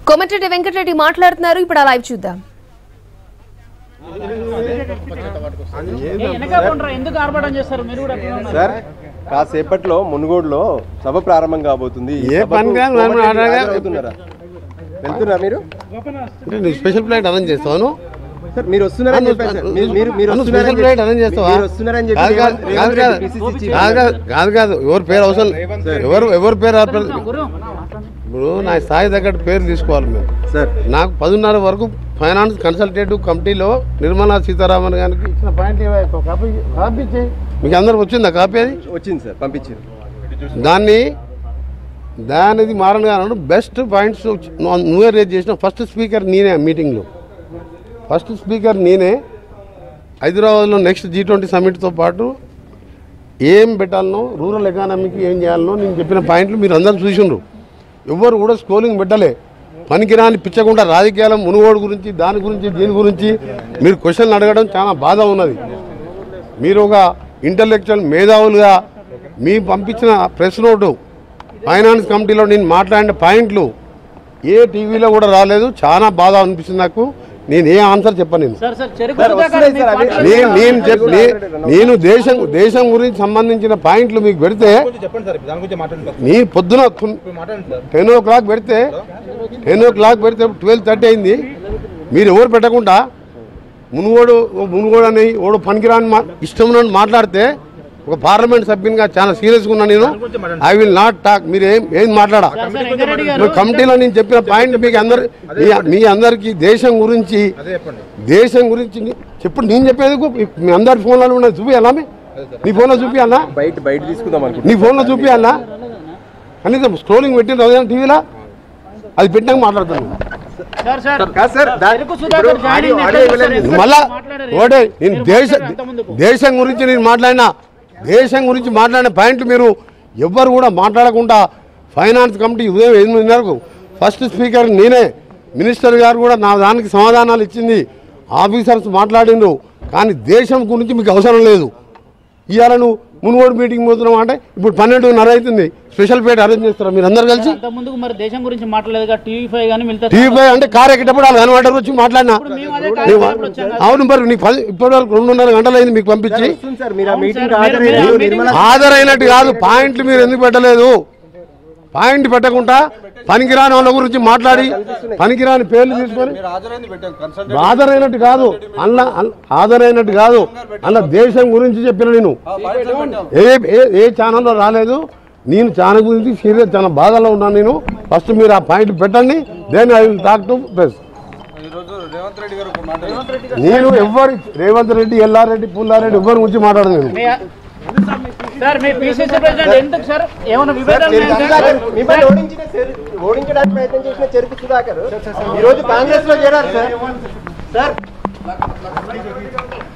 కోమటిరెడ్డి వెంకటరెడ్డి మాట్లాడుతున్నారు ఇప్పుడు ఆ లైవ్ చూద్దాం వెనక ఎందుకు ఆర్భాటం చేస్తారు మీరు కూడా అట్లనే ఉన్నారు. సార్ కాసేపట్లో మునుగోడులో సభ ప్రారంభం కాబోతుంది ఈ ఏ సభకు పని కాదు, కోమటిరెడ్డి మనం అడగా- హాజరవుతున్నారా? వెళ్తున్నారా మీరు అంటే నువ్వు స్పెషల్ ఫ్లైట్ అరేంజ్ చేస్తాను సార్ మీరు వస్తున్నారని చెప్పారు సార్. మీరు- మీరు మీరు నువ్వు వస్తున్నారని స్పెషల్ ఫ్లైట్ చెప్పి- అరేంజ్ చేస్తావా మీరు వస్తున్నారని చెప్పి కాదు కాదు రేవంత్ కాదు రెడ్డి కాదు PCC చీఫ్ కాదు కాదు కాదు కాదు ఎవరి పేరు అవసరం ఎవరు ఎవరి పేరు అవసరం- గురు ఇప్పుడు నా స్థాయి తగ్గట్టు పేరు తీసుకోవాలి మేము సార్ నాకు పదిన్నర వరకు ఫైనాన్స్ కన్సల్టేటివ్ కమిటీలో నిర్మలా సీతారామన్ గారికి ఇచ్చిన పాయింట్ ఏవో ఒక కాపీ కాపీ ఇచ్చేయి మీకు అందరికి వచ్చిందా కాపీ అది వచ్చింది సార్ పంపించారు దాన్ని దానిది మారణ గారు బెస్ట్ పాయింట్స్ నువ్వే రేజ్ చేసిన ఫస్ట్ స్పీకర్ నేనే ఆ మీటింగ్లో ఫస్ట్ స్పీకర్ నేనే హైదరాబాద్లో నెక్స్ట్ జీ ట్వంటీ సమ్మిట్తో పాటు ఏం పెట్టాలనో రూరల్ ఎకానమీకి ఏం చేయాలనో నేను చెప్పిన పాయింట్లు మీరు అందరూ చూసిండ్రు ఎవ్వరు కూడా స్కోలింగ్ పెట్టలే పనికిరాని పిచ్చకుండా రాజకీయాల మునుగోడు గురించి దాని గురించి దీని గురించి మీరు క్వశ్చన్లు అడగడం చాలా బాధ ఉన్నది మీరు ఒక ఇంటలెక్చువల్ మేధావులుగా మీ పంపించిన ప్రెస్ నోటు ఫైనాన్స్ కమిటీలో నేను మాట్లాడిన పాయింట్లు ఏ టీవీలో కూడా రాలేదు చాలా బాధ అనిపిస్తుంది నాకు నేను ఏ ఆన్సర్ చెప్పను నేను sir sir Cheruku sir, Sudhakar వస్తున్నాయి మీ సార్, అవి- పార్టీ- నేను నేను చెప్ నే- నేను దేశం దేశం గురించి సంబంధించిన పాయింట్లు మీకు పెడితే చెప్పండి సార్ దాని గురించి మాట్లాడండి నీ పొద్దున మాట్లాడండి సార్ టెన్ ఓ క్లాక్ పెడితే టెన్ ఓ క్లాక్ పెడితే ట్వెల్వ్ థర్టీ అయింది మీరు ఎవరు పెట్టకుండా మునుగోడు ఓ మునుగోడు అని ఓడు పనికిరాని మా ఇష్టం ఉన్నట్టు మాట్లాడితే ఒక పార్లమెంట్ సభ్యునిగా చాలా సీరియస్గా ఉన్నా నేను ఐ విల్ నాట్ టాక్ మీరు ఏం ఏం మాట్లాడా సార్, సార్, వెంకరెడ్డి గారు ఇప్పుడు కమిటీలో నేను చెప్పిన పాయింట్ మీకు అందరు మీ- మీ అందరికి దేశం గురించి అదే చెప్పండి దేశం గురించి ని- చెప్పు నేను చెప్పేది మీ అందరి ఫోన్లలో ఉన్నది చూపియాలా మీ? నీ ఫోన్లో చూపియాలా బయట బయట తీసుకుందాం అనుకుంటున్నాను నీ ఫోన్లో చూపియాలా కనీసం స్క్రోలింగ్ పెట్టింది ఉదయం టీవీలో అది పెట్టినాక మాట్లాడతాను సార్ సార్ కాదు సార్ దా- చెరుకు సుధాకర్ ఇప్పుడు జాయిన్ ఆడియో- అయింది ఆడియో ఎట్లా ఇవ్వలేదు. చేస్తారు? మళ్ళా మాట్లాడారు. ఒకటే నేను మీరు దేశ మాట్లాడారు అంతకుముందుకు. దేశం గురించి నేను మాట్లాడినా దేశం గురించి మాట్లాడిన పాయింట్లు మీరు ఎవ్వరు కూడా మాట్లాడకుండా ఫైనాన్స్ కమిటీ ఉదయం ఎనిమిదిన్నరకు ఫస్ట్ స్పీకర్ నేనే మినిస్టర్ గారు కూడా నా దానికి సమాధానాలు ఇచ్చింది ఆఫీసర్స్ మాట్లాడిండ్రు కానీ దేశం గురించి మీకు అవసరం లేదు ఇవాళ నువ్వు మునుగోడు మీటింగ్ పోతున్నావు అంటే ఇప్పుడు పన్నెండున్నర అవుతుంది స్పెషల్ పేట అరేంజ్ చేస్తారా మీరు అందరు కలిసి అంత ముందుకు మరి దేశం గురించి మాట్లాడలేదు టీవీ ఫైవ్ కానీ మిగతా టీవీ అంటే కారు ఎక్కేటప్పుడు వాళ్ళు కనబడ్డారు వచ్చి మాట్లాడినా మేము అదే కాదు నీవు- ఇప్పుడు వచ్చాం కదా. అవును మరి నీకు పది ఇప్పటి వరకు రెండున్నర గంటలు అయింది మీకు పంపించి వస్తుంది సార్ మీరు ఆ అవును మీటింగ్ సార్, మీరు- హాజరైన మీరు- నిర్మలా హాజరైనట్టు కాదు పాయింట్లు మీరు ఎందుకు పెట్టలేదు పాయింట్ పెట్టకుండా పనికిరాని వాళ్ళ గురించి మాట్లాడి పనికిరాని పేర్లు తీసుకొని హాజరైనట్టు కాదు అల్ల అల్ల- హాజరైనట్టు కాదు అలా దేశం గురించి చెప్పిన నేను ఏ ఏ- ఏ ఛానల్లో రాలేదు నేను ఛానల్ గురించి సీరియస్ చాలా బాధలో ఉన్నాను నేను ఫస్ట్ మీరు ఆ పాయింట్ పెట్టండి then I will talk to press నేను ఎవరు రేవంత్ రెడ్డి ఎల్లారెడ్డి పుల్లారెడ్డి ఎవరి గురించి మాట్లాడదు నేను మీ- సార్ మీ పిసిసి ప్రెసిడెంట్ ఎందుకు సార్ ఏమైనా విభేదాలు చెరుకు ఉన్నాయా సుధాకర్ సార్? మిమ్మల్ని ఓడించిన చెరు- ఓడించడానికి ప్రయత్నం చేసిన చెరుకు సుధాకర్ ఈ రోజు కాంగ్రెస్ లో చేరారు సార్ సార్